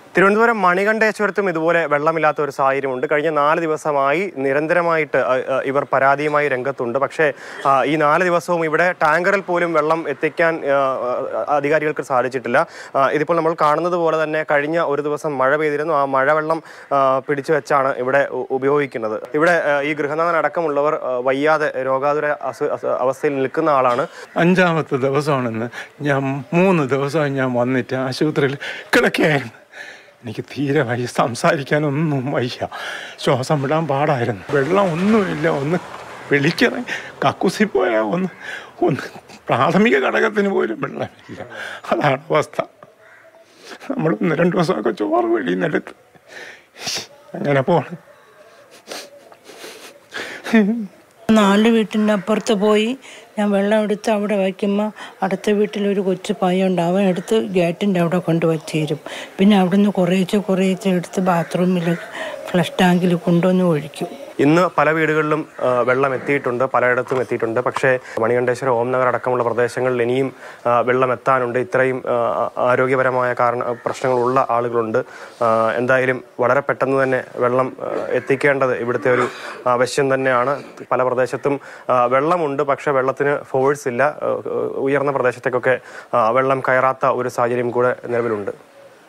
തിരുവനന്തപുരം മണികണ്ഠേശ്വരത്തും ഇതുപോലെ വെള്ളമില്ലാത്ത ഒരു സാഹചര്യമുണ്ട് കഴിഞ്ഞ നാല് ദിവസമായി നിരന്തരമായിട്ട് അ, അ, ഇവർ പരാതിയുമായി രംഗത്തുണ്ട് പക്ഷേ ആ, ഈ നാല് ദിവസവും ഇവിടെ ടാങ്കറിൽ പോലും വെള്ളം എത്തിക്കാൻ ആ, ആ, അധികാരികൾക്ക് സാധിച്ചിട്ടില്ല ആ, ഇതിപ്പോൾ നമ്മൾ കാണുന്നത് പോലെ തന്നെ കഴിഞ്ഞ ഒരു ദിവസം മഴ പെയ്തിരുന്നു ആ മഴവെള്ളം ആ, പിടിച്ചു വെച്ചാണ് ഇവിടെ ഉ- ഉപയോഗിക്കുന്നത് ഇവിടെ ആ, ഈ ഗൃഹനാഥൻ അടക്കമുള്ളവർ ആ, വയ്യാതെ രോഗാതുര അസു- അസു- അവസ്ഥയിൽ നിൽക്കുന്ന ആളാണ് അഞ്ചാമത്തെ ദിവസമാണെന്ന് ഞാൻ മൂന്ന് ദിവസമായി ഞാൻ വന്നിട്ട് ആശുപത്രിയിൽ കിടക്കുകയായിരുന്നു എനിക്ക് തീരെ വയ്യ സംസാരിക്കാനൊന്നും വയ്യ ശ്വാസം വിടാൻ പാടായിരുന്നു വെള്ളം ഒന്നുമില്ല ഒന്ന് വിളിക്കണേ കക്കുസി പോയാൽ ഒന്ന് ഒന്ന് പ്രാഥമിക ഘടകത്തിന് പോലും വെള്ളമില്ല അതാണ് അവസ്ഥ നമ്മൾ ഒന്ന് രണ്ട് ദിവസമൊക്കെ ചോറ് വെളിയിൽ നിന്നെടുത്ത് അങ്ങനെ പോണ് നാല് വീട്ടിൻ്റെ അപ്പുറത്ത് പോയി ഞാൻ വെള്ളം എടുത്ത് അവിടെ വയ്ക്കുമ്പോൾ അടുത്ത വീട്ടിലൊരു കൊച്ചു പയ്യുണ്ട് അവൻ എടുത്ത് ഗേറ്റിൻ്റെ അവിടെ കൊണ്ട് വച്ചേരും പിന്നെ അവിടുന്ന് കുറേശ്ശെ കുറേശ്ശെ എടുത്ത് ബാത്റൂമിൽ ഫ്ലഷ് ടാങ്കിൽ കൊണ്ടുവന്ന് ഒഴിക്കും ഇന്ന് പല വീടുകളിലും ആ, വെള്ളം എത്തിയിട്ടുണ്ട് പലയിടത്തും എത്തിയിട്ടുണ്ട് പക്ഷേ മണികണ്ഠേശ്വര ഓംനഗർ അടക്കമുള്ള പ്രദേശങ്ങളിൽ ഇനിയും ആ, വെള്ളം എത്താനുണ്ട് ഇത്രയും ആ, ആരോഗ്യപരമായ കാരണ പ്രശ്നങ്ങളുള്ള ആളുകളുണ്ട് ആ, എന്തായാലും വളരെ പെട്ടെന്ന് തന്നെ വെള്ളം ആ, എത്തിക്കേണ്ടത് ഇവിടുത്തെ ഒരു ആവശ്യം തന്നെയാണ് പല പ്രദേശത്തും ആ, വെള്ളമുണ്ട് പക്ഷേ വെള്ളത്തിന് ഫോഴ്സ് ഇല്ല ആ, ഉയർന്ന പ്രദേശത്തേക്കൊക്കെ ആ, വെള്ളം കയറാത്ത ഒരു സാഹചര്യം കൂടെ നിലവിലുണ്ട്